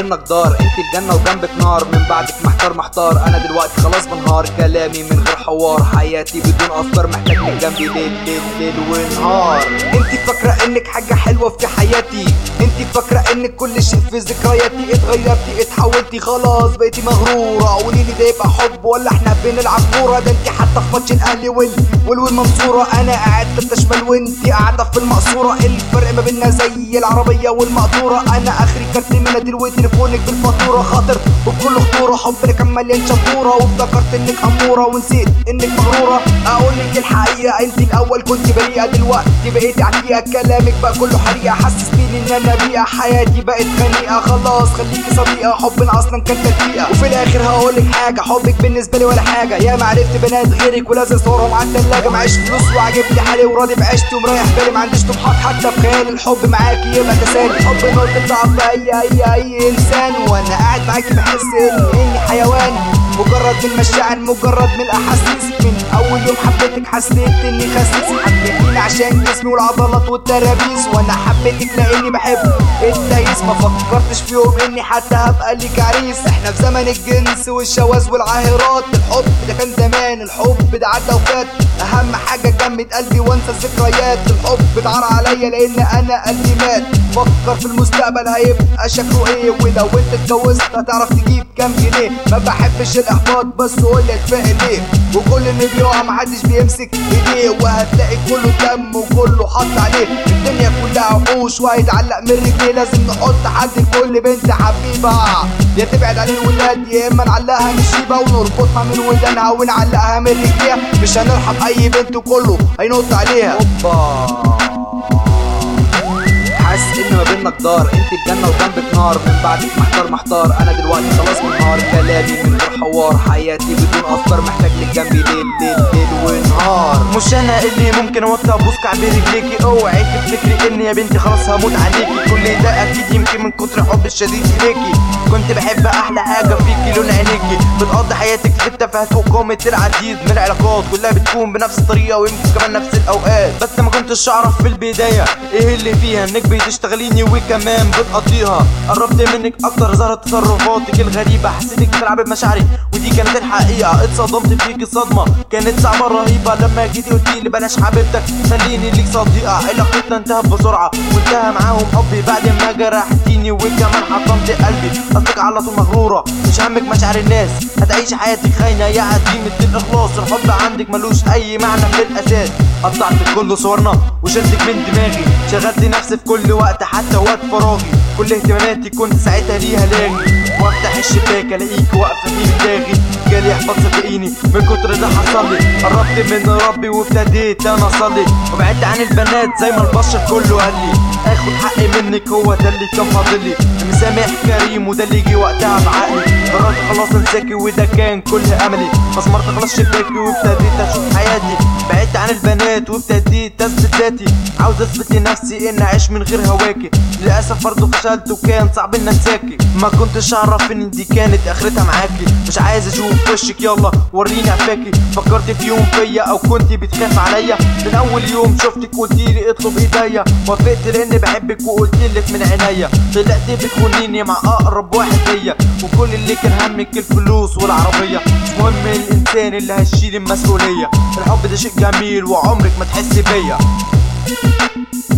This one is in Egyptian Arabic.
بينك دار انت الجنة وجنبك نار من بعدك محتار محتار انا دلوقتي خلاص بنهار كلامي من غير حوار حياتي بدون افكار محتاج من جنبي ليل ليل ليل ونهار انت فاكرة انك حاجة حلوة في حياتي انت فاكرة انك كل شيء في ذكرياتي اتغيرتي اتحولتي خلاص بقيتي مغرورة قولي لي ده يبقى حب ولا احنا بنلعب كورة ده انت حتى في ماتش الاهلي وال وال والمنصورة انا قاعد تشمل وانت قاعدة في المقصورة الفرق ما بينا زي العربية والمقطورة انا اخري كارت مناديل وتليفونك بالفاتورة خاطر وبكل خطورة حبك كان مليان شطورة وافتكرت انك امورة ونسيت انك مغرورة اقول لك الحقيقة انت الاول كنت بريئة دلوقتي بقيتي عتيقة كلامك بقى كله حريقة حسستيني ان انا بيئة حياتي بقت خنيقة خلاص خليكي صديقة حبنا اصلا كان تدقيقة وفي الاخر هقول لك حاجة حبك بالنسبة لي ولا حاجة يا ما عرفت بنات غيرك ولازم صورهم على التلاجة معيش فلوس وعاجبني حالي وراضي بعيشتي ومريح بالي ما عنديش طموحات حتى في خيال الحب معاكي يبقى تسالي حب نقطة ضعف اي اي اي انسان وانا قاعد معاكي بحس ان اني حيوان مجرد من المشاعر مجرد من الاحاسيس من اول يوم حبيتك حسيت اني خسيس حبيتيني عشان جسمي والعضلات والترابيز وانا حبيتك لاني بحب التايس ما فكرتش في يوم اني حتى هبقى ليك عريس احنا في زمن الجنس والشواذ والعاهرات الحب ده كان زمان الحب ده عدى وفات اهم حاجه جمد قلبي وانسى الذكريات الحب اتعرى عليا لان انا قلبي مات فكر في المستقبل هيبقى شكله ايه ولو انت اتجوزت هتعرف تجيب كام جنيه ما بحبش الاحباط بس قول لي اتفائل ليه وكل اللي بيقع محدش بيمسك ايديه وهتلاقي كله دم وكله حط عليه الدنيا كلها وحوش وهيتعلق من رجليه لازم نحط حد لكل بنت حبيبه يا تبعد عن الولاد يا اما نعلقها من الشيبه ونربطها من ودانها ونعلقها من رجليها مش هنرحم اي بنت وكله هينط عليها حاسس ان ما بيننا جدار انت الجنة وجنبك نار من بعدك محتار محتار انا دلوقتي خلاص منهار كلامي من غير حوار حياتي بدون افكار محتاج لك جنبي ليل ليل ليل ونهار مش انا اللي ممكن اوطى ابوس كعب رجليكي اوعي تفتكري اني يا بنتي خلاص هموت عليكي كل ده اكيد يمكن من كتر حب الشديد اليكي كنت بحب احلى حاجه فيكي لون عينيكي بتقضي حياتك في التفاهات وقامة العديد من العلاقات كلها بتكون بنفس الطريقه ويمكن كمان نفس الاوقات بس ما كنتش اعرف في البدايه ايه اللي فيها انك بتشتغليني وكمان بتقضيها قربت منك اكتر ظهرت تصرفاتك الغريبه حسيتك بتلعبي بمشاعري ودي كانت الحقيقه اتصدمت فيكي صدمه كانت صعبه رهيبه لما جيتي قلتي لي بلاش حبيبتك خليني ليك صديقه علاقتنا انتهت بسرعه وانتهى معاهم حبي بعد ما جرحتيني وكمان حطمت قلبي قصدك على طول مغروره مش همك مشاعر الناس هتعيش حياتك خاينه يا عديمة الاخلاص الحب عندك ملوش اي معنى في الاساس قطعت كل صورنا وشلتك من دماغي شغلت نفسي في كل وقت حتى وقت فراغي كل اهتماماتي كنت ساعتها ليها لاغي وافتح الشباك الاقيك واقفه في دماغي جالي احباط صدقيني من كتر ده حصل لي قربت من ربي وابتديت انا اصلي وبعدت عن البنات زي ما البشر كله قال لي اخد حقي منك هو ده اللي كان فاضل لي مسامح كريم وده اللي يجي وقتها بعقلي قررت خلاص انساكي وده كان كل املي مسمرت خلاص شباكي وابتديت اشوف حياتي بعدت عن البنات وابتديت اثبت ذاتي عاوز اثبت لنفسي ان اعيش من غير هواكي للاسف برضه فشلت وكان صعب ان انساكي ما كنتش اعرف ان دي كانت اخرتها معاكي مش عايز اشوف وشك يلا وريني عفاكي فكرت في يوم فيا او كنت بتخاف عليا من اول يوم شفتك قلتيلي اطلب ايديا وافقت لاني بحبك وقلتلك من عينيا طلعت بتخونيني مع اقرب واحد ليا وكل اللي كان همك الفلوس والعربيه مش مهم الانسان اللي هيشيل المسؤوليه الحب ده شيء جميل وعمرك ما تحس بيا